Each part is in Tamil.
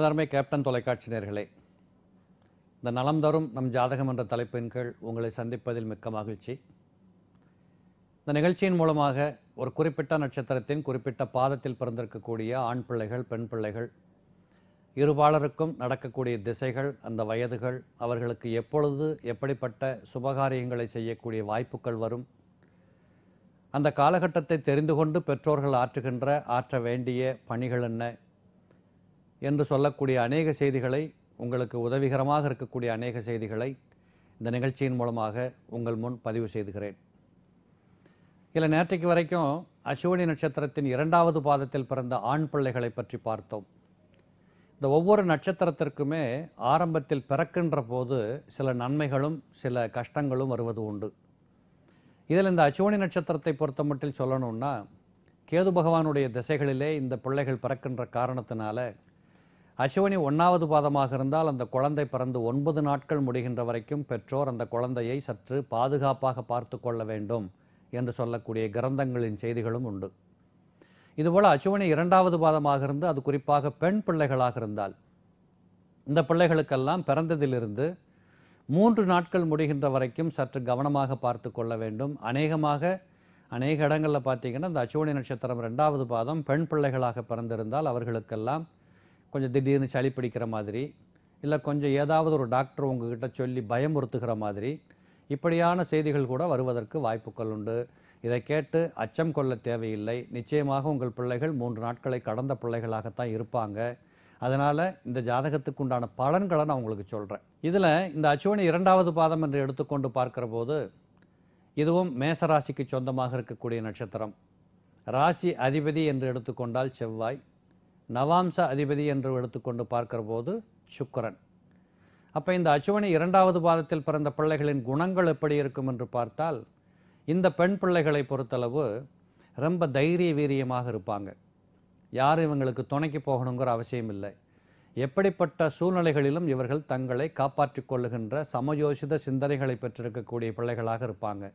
எனதருமை கேப்டன் தொலைக்காட்சி நேர்களே இந்த நலம் தரும் நம் ஜாதகம் என்ற தலைப்பின் கீழ் உங்களை சந்திப்பதில் மிக்க மகிழ்ச்சி இந்த நிகழ்ச்சியின் மூலமாக ஒரு குறிப்பிட்ட நட்சத்திரத்தின் குறிப்பிட்ட பாதத்தில் பிறந்திருக்கக்கூடிய ஆண் பிள்ளைகள் பெண் பிள்ளைகள் இருபாலருக்கும் நடக்கக்கூடிய திசைகள் அந்த வயதுகள் அவர்களுக்கு எப்பொழுது எப்படிப்பட்ட சுபகாரியங்களை செய்யக்கூடிய வாய்ப்புகள் வரும் அந்த காலகட்டத்தை தெரிந்து கொண்டு பெற்றோர்கள் ஆற்றுகின்ற ஆற்ற வேண்டிய பணிகள் என்ன என்று சொல்லக்கூடிய அநேக செய்திகளை உங்களுக்கு உதவிகரமாக இருக்கக்கூடிய அநேக செய்திகளை இந்த நிகழ்ச்சியின் மூலமாக உங்கள் முன் பதிவு செய்துகிறேன் இல்லை நேற்றைக்கு வரைக்கும் அஸ்வினி நட்சத்திரத்தின் இரண்டாவது பாதத்தில் பிறந்த ஆண் பிள்ளைகளை பற்றி பார்த்தோம் இந்த ஒவ்வொரு நட்சத்திரத்திற்குமே ஆரம்பத்தில் பிறக்கின்ற போது சில நன்மைகளும் சில கஷ்டங்களும் வருவது உண்டு இதில் இந்த அச்சுவணி நட்சத்திரத்தை பொறுத்த மட்டும் சொல்லணும்னா கேது பகவானுடைய திசைகளிலே இந்த பிள்ளைகள் பிறக்கின்ற காரணத்தினால அசுவனி ஒன்றாவது பாதமாக இருந்தால் அந்த குழந்தை பிறந்து ஒன்பது நாட்கள் முடிகின்ற வரைக்கும் பெற்றோர் அந்த குழந்தையை சற்று பாதுகாப்பாக பார்த்து கொள்ள வேண்டும் என்று சொல்லக்கூடிய கிரந்தங்களின் செய்திகளும் உண்டு இதுபோல் அச்சுவனி இரண்டாவது பாதமாக இருந்து அது குறிப்பாக பெண் பிள்ளைகளாக இருந்தால் இந்த பிள்ளைகளுக்கெல்லாம் பிறந்ததிலிருந்து மூன்று நாட்கள் முடிகின்ற வரைக்கும் சற்று கவனமாக பார்த்து கொள்ள வேண்டும் அநேகமாக அநேக இடங்களில் பார்த்தீங்கன்னா இந்த அச்சுவணி நட்சத்திரம் ரெண்டாவது பாதம் பெண் பிள்ளைகளாக பிறந்திருந்தால் அவர்களுக்கெல்லாம் கொஞ்சம் திடீர்னு சளி பிடிக்கிற மாதிரி இல்லை கொஞ்சம் ஏதாவது ஒரு டாக்டர் உங்ககிட்ட சொல்லி பயமுறுத்துகிற மாதிரி இப்படியான செய்திகள் கூட வருவதற்கு வாய்ப்புகள் உண்டு இதை கேட்டு அச்சம் கொள்ள தேவையில்லை நிச்சயமாக உங்கள் பிள்ளைகள் மூன்று நாட்களை கடந்த பிள்ளைகளாகத்தான் இருப்பாங்க அதனால் இந்த ஜாதகத்துக்கு உண்டான பலன்களை நான் உங்களுக்கு சொல்கிறேன் இதில் இந்த அச்சுவணி இரண்டாவது பாதம் என்று எடுத்துக்கொண்டு பார்க்கிற போது இதுவும் மேசராசிக்கு சொந்தமாக இருக்கக்கூடிய நட்சத்திரம் ராசி அதிபதி என்று எடுத்துக்கொண்டால் செவ்வாய் நவாம்ச அதிபதி என்று எடுத்துக்கொண்டு பார்க்கிற போது சுக்கிரன் அப்போ இந்த அச்சுவணி இரண்டாவது பாதத்தில் பிறந்த பிள்ளைகளின் குணங்கள் எப்படி இருக்கும் என்று பார்த்தால் இந்த பெண் பிள்ளைகளை பொறுத்தளவு ரொம்ப தைரிய வீரியமாக இருப்பாங்க யாரும் இவங்களுக்கு துணைக்கு போகணுங்கிற அவசியம் இல்லை எப்படிப்பட்ட சூழ்நிலைகளிலும் இவர்கள் தங்களை காப்பாற்றிக் கொள்ளுகின்ற சமயோசித சிந்தனைகளை பெற்றிருக்கக்கூடிய பிள்ளைகளாக இருப்பாங்க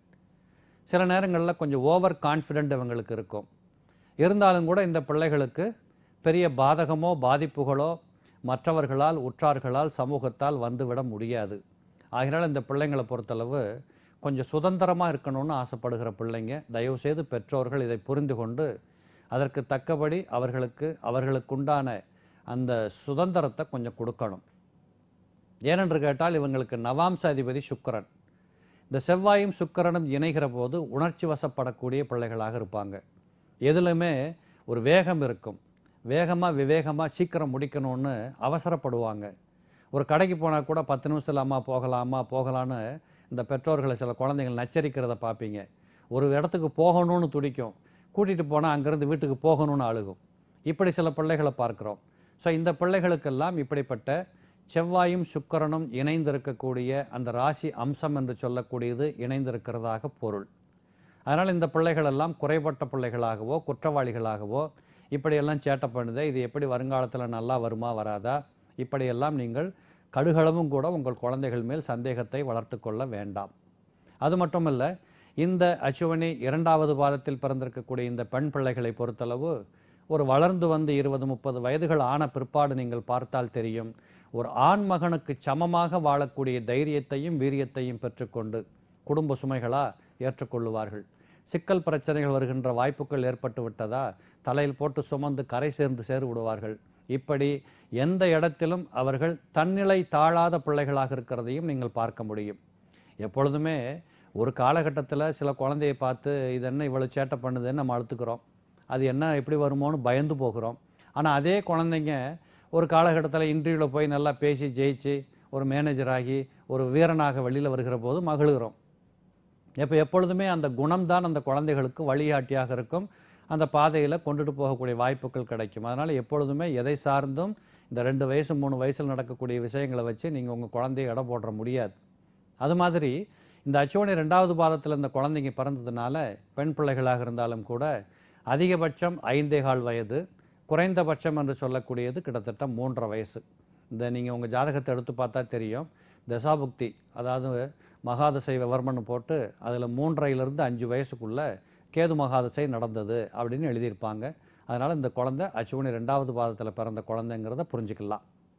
சில நேரங்களில் கொஞ்சம் ஓவர் கான்ஃபிடென்ட் இவங்களுக்கு இருக்கும் இருந்தாலும் கூட இந்த பிள்ளைகளுக்கு பெரிய பாதகமோ பாதிப்புகளோ மற்றவர்களால் உற்றார்களால் சமூகத்தால் வந்துவிட முடியாது ஆகினால் இந்த பிள்ளைங்களை பொறுத்தளவு கொஞ்சம் சுதந்திரமாக இருக்கணும்னு ஆசைப்படுகிற பிள்ளைங்க தயவுசெய்து பெற்றோர்கள் இதை புரிந்து கொண்டு அதற்கு தக்கபடி அவர்களுக்கு அவர்களுக்குண்டான அந்த சுதந்திரத்தை கொஞ்சம் கொடுக்கணும் ஏனென்று கேட்டால் இவங்களுக்கு நவாம்ச அதிபதி சுக்கிரன் இந்த செவ்வாயும் சுக்கிரனும் இணைகிற போது உணர்ச்சி வசப்படக்கூடிய பிள்ளைகளாக இருப்பாங்க எதுலையுமே ஒரு வேகம் இருக்கும் வேகமாக விவேகமாக சீக்கிரம் முடிக்கணும்னு அவசரப்படுவாங்க ஒரு கடைக்கு போனால் கூட பத்து நிமிஷத்தில் அம்மா போகலாமா போகலான்னு இந்த பெற்றோர்களை சில குழந்தைகள் நச்சரிக்கிறத பார்ப்பீங்க ஒரு இடத்துக்கு போகணும்னு துடிக்கும் கூட்டிகிட்டு போனால் அங்கேருந்து வீட்டுக்கு போகணும்னு அழுகும் இப்படி சில பிள்ளைகளை பார்க்குறோம் ஸோ இந்த பிள்ளைகளுக்கெல்லாம் இப்படிப்பட்ட செவ்வாயும் சுக்கிரனும் இணைந்திருக்கக்கூடிய அந்த ராசி அம்சம் என்று சொல்லக்கூடியது இணைந்திருக்கிறதாக பொருள் அதனால் இந்த பிள்ளைகள் எல்லாம் குறைபட்ட பிள்ளைகளாகவோ குற்றவாளிகளாகவோ இப்படியெல்லாம் சேட்டை பண்ணுதே இது எப்படி வருங்காலத்தில் நல்லா வருமா வராதா இப்படியெல்லாம் நீங்கள் கடுகளவும் கூட உங்கள் குழந்தைகள் மேல் சந்தேகத்தை வளர்த்து கொள்ள வேண்டாம் அது மட்டுமல்ல இந்த அச்சுவனி இரண்டாவது பாதத்தில் பிறந்திருக்கக்கூடிய இந்த பெண் பிள்ளைகளை பொறுத்தளவு ஒரு வளர்ந்து வந்து இருபது முப்பது வயதுகள் ஆன பிற்பாடு நீங்கள் பார்த்தால் தெரியும் ஒரு ஆண் மகனுக்கு சமமாக வாழக்கூடிய தைரியத்தையும் வீரியத்தையும் பெற்றுக்கொண்டு குடும்ப சுமைகளா ஏற்றுக்கொள்ளுவார்கள் சிக்கல் பிரச்சனைகள் வருகின்ற வாய்ப்புகள் ஏற்பட்டு விட்டதா தலையில் போட்டு சுமந்து கரை சேர்ந்து சேரு விடுவார்கள் இப்படி எந்த இடத்திலும் அவர்கள் தன்னிலை தாழாத பிள்ளைகளாக இருக்கிறதையும் நீங்கள் பார்க்க முடியும் எப்பொழுதுமே ஒரு காலகட்டத்தில் சில குழந்தையை பார்த்து இது என்ன இவ்வளோ சேட்டை பண்ணுதுன்னு நம்ம அழுத்துக்கிறோம் அது என்ன எப்படி வருமோன்னு பயந்து போகிறோம் ஆனால் அதே குழந்தைங்க ஒரு காலகட்டத்தில் இன்டர்வியூவில் போய் நல்லா பேசி ஜெயிச்சு ஒரு மேனேஜர் ஆகி ஒரு வீரனாக வெளியில் வருகிற போது மகிழ்கிறோம் இப்போ எப்பொழுதுமே அந்த குணம்தான் அந்த குழந்தைகளுக்கு வழிகாட்டியாக இருக்கும் அந்த பாதையில் கொண்டுட்டு போகக்கூடிய வாய்ப்புகள் கிடைக்கும் அதனால் எப்பொழுதுமே எதை சார்ந்தும் இந்த ரெண்டு வயசு மூணு வயசில் நடக்கக்கூடிய விஷயங்களை வச்சு நீங்கள் உங்கள் குழந்தைய இடம் போட முடியாது அது மாதிரி இந்த அச்சோனி ரெண்டாவது பாதத்தில் இந்த குழந்தைங்க பிறந்ததுனால பெண் பிள்ளைகளாக இருந்தாலும் கூட அதிகபட்சம் ஐந்தே கால் வயது குறைந்தபட்சம் என்று சொல்லக்கூடியது கிட்டத்தட்ட மூன்றரை வயசு இந்த நீங்கள் உங்கள் ஜாதகத்தை எடுத்து பார்த்தா தெரியும் தசாபுக்தி அதாவது மகாதசை விவரம்னு போட்டு அதில் மூன்றரையிலிருந்து அஞ்சு வயசுக்குள்ள கேது மகாதசை நடந்தது அப்படின்னு எழுதியிருப்பாங்க அதனால் இந்த குழந்தை அச்சுவனி ரெண்டாவது பாதத்தில் பிறந்த குழந்தைங்கிறத புரிஞ்சுக்கலாம்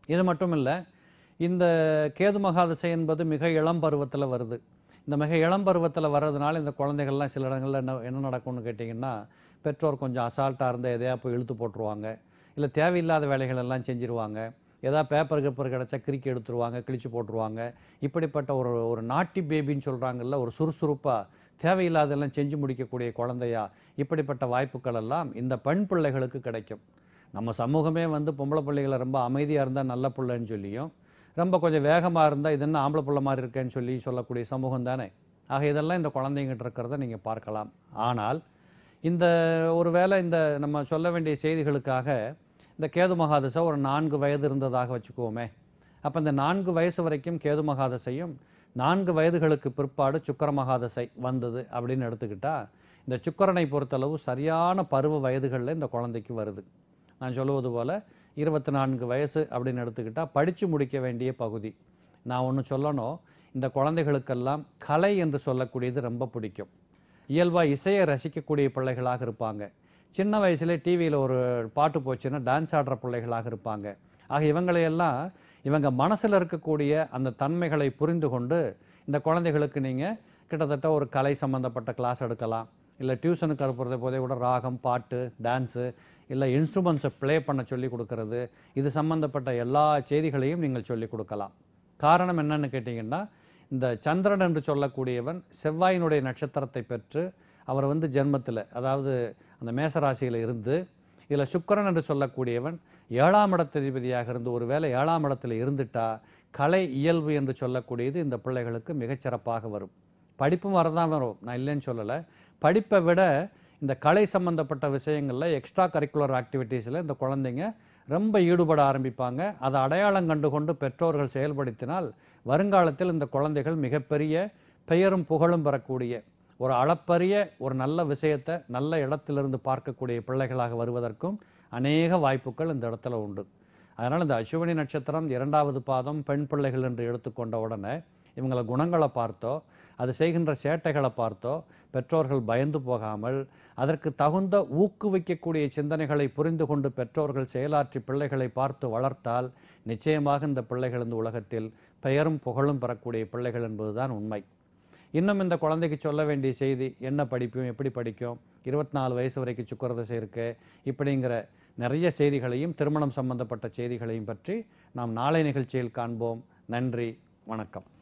இது மட்டும் இல்லை இந்த கேது மகாதசை என்பது மிக இளம் பருவத்தில் வருது இந்த மிக இளம் பருவத்தில் வர்றதுனால இந்த குழந்தைகள்லாம் சில இடங்களில் என்ன என்ன நடக்கும்னு கேட்டிங்கன்னா பெற்றோர் கொஞ்சம் அசால்ட்டாக இருந்தால் எதையா போய் இழுத்து போட்டுருவாங்க இல்லை தேவையில்லாத வேலைகள் எல்லாம் செஞ்சிருவாங்க ஏதாவது பேப்பர் பேப்பர் கிடச்சா கிறுக்கி எடுத்துருவாங்க கிழிச்சு போட்டுருவாங்க இப்படிப்பட்ட ஒரு ஒரு நாட்டி பேபின்னு சொல்கிறாங்கல்ல ஒரு சுறுசுறுப்பாக தேவையில்லாதெல்லாம் செஞ்சு முடிக்கக்கூடிய குழந்தையா இப்படிப்பட்ட வாய்ப்புகள் எல்லாம் இந்த பெண் பிள்ளைகளுக்கு கிடைக்கும் நம்ம சமூகமே வந்து பொம்பளை பிள்ளைகளை ரொம்ப அமைதியாக இருந்தால் நல்ல பிள்ளைன்னு சொல்லியும் ரொம்ப கொஞ்சம் வேகமாக இருந்தால் இது என்ன ஆம்பளை பிள்ளை மாதிரி இருக்கேன்னு சொல்லி சொல்லக்கூடிய சமூகம் தானே ஆக இதெல்லாம் இந்த குழந்தைங்கிட்ட இருக்கிறத நீங்கள் பார்க்கலாம் ஆனால் இந்த ஒரு வேளை இந்த நம்ம சொல்ல வேண்டிய செய்திகளுக்காக இந்த கேது மகாதசை ஒரு நான்கு வயது இருந்ததாக வச்சுக்குவோமே அப்போ இந்த நான்கு வயசு வரைக்கும் கேது மகாதசையும் நான்கு வயதுகளுக்கு பிற்பாடு சுக்கர மகாதசை வந்தது அப்படின்னு எடுத்துக்கிட்டா இந்த சுக்கரனை பொறுத்தளவு சரியான பருவ வயதுகளில் இந்த குழந்தைக்கு வருது நான் சொல்லுவது போல இருபத்தி நான்கு வயசு அப்படின்னு எடுத்துக்கிட்டா படித்து முடிக்க வேண்டிய பகுதி நான் ஒன்று சொல்லணும் இந்த குழந்தைகளுக்கெல்லாம் கலை என்று சொல்லக்கூடியது ரொம்ப பிடிக்கும் இயல்பாக இசையை ரசிக்கக்கூடிய பிள்ளைகளாக இருப்பாங்க சின்ன வயசுல டிவியில் ஒரு பாட்டு போச்சுன்னா டான்ஸ் ஆடுற பிள்ளைகளாக இருப்பாங்க ஆக இவங்களையெல்லாம் இவங்க மனசில் இருக்கக்கூடிய அந்த தன்மைகளை புரிந்து கொண்டு இந்த குழந்தைகளுக்கு நீங்கள் கிட்டத்தட்ட ஒரு கலை சம்பந்தப்பட்ட கிளாஸ் எடுக்கலாம் இல்லை டியூஷனுக்கு அனுப்புறது போதே கூட ராகம் பாட்டு டான்ஸு இல்லை இன்ஸ்ட்ருமெண்ட்ஸை ப்ளே பண்ண சொல்லி கொடுக்கறது இது சம்பந்தப்பட்ட எல்லா செய்திகளையும் நீங்கள் சொல்லி கொடுக்கலாம் காரணம் என்னன்னு கேட்டிங்கன்னா இந்த சந்திரன் என்று சொல்லக்கூடியவன் செவ்வாயினுடைய நட்சத்திரத்தை பெற்று அவர் வந்து ஜென்மத்தில் அதாவது அந்த மேசராசியில் இருந்து இதில் சுக்கிரன் என்று சொல்லக்கூடியவன் ஏழாம் இடத்ததிபதியாக இருந்து ஒருவேளை ஏழாம் இடத்துல இருந்துட்டா கலை இயல்பு என்று சொல்லக்கூடியது இந்த பிள்ளைகளுக்கு மிகச்சிறப்பாக வரும் படிப்பும் வரதான் வரும் நான் இல்லைன்னு சொல்லலை படிப்பை விட இந்த கலை சம்பந்தப்பட்ட விஷயங்களில் எக்ஸ்ட்ரா கரிக்குலர் ஆக்டிவிட்டீஸில் இந்த குழந்தைங்க ரொம்ப ஈடுபட ஆரம்பிப்பாங்க அதை அடையாளம் கண்டு கொண்டு பெற்றோர்கள் செயல்படுத்தினால் வருங்காலத்தில் இந்த குழந்தைகள் மிகப்பெரிய பெயரும் புகழும் பெறக்கூடிய ஒரு அளப்பரிய ஒரு நல்ல விஷயத்தை நல்ல இடத்திலிருந்து பார்க்கக்கூடிய பிள்ளைகளாக வருவதற்கும் அநேக வாய்ப்புகள் இந்த இடத்துல உண்டு அதனால் இந்த அஸ்வினி நட்சத்திரம் இரண்டாவது பாதம் பெண் பிள்ளைகள் என்று எடுத்துக்கொண்ட உடனே இவங்கள குணங்களை பார்த்தோ அது செய்கின்ற சேட்டைகளை பார்த்தோ பெற்றோர்கள் பயந்து போகாமல் அதற்கு தகுந்த ஊக்குவிக்கக்கூடிய சிந்தனைகளை புரிந்து கொண்டு பெற்றோர்கள் செயலாற்றி பிள்ளைகளை பார்த்து வளர்த்தால் நிச்சயமாக இந்த பிள்ளைகள் இந்த உலகத்தில் பெயரும் புகழும் பெறக்கூடிய பிள்ளைகள் என்பதுதான் உண்மை இன்னும் இந்த குழந்தைக்கு சொல்ல வேண்டிய செய்தி என்ன படிக்கும் எப்படி படிக்கும் இருபத்தி நாலு வயசு வரைக்கும் சுக்கரதசை இருக்கு இப்படிங்கிற நிறைய செய்திகளையும் திருமணம் சம்பந்தப்பட்ட செய்திகளையும் பற்றி நாம் நாளை நிகழ்ச்சியில் காண்போம் நன்றி வணக்கம்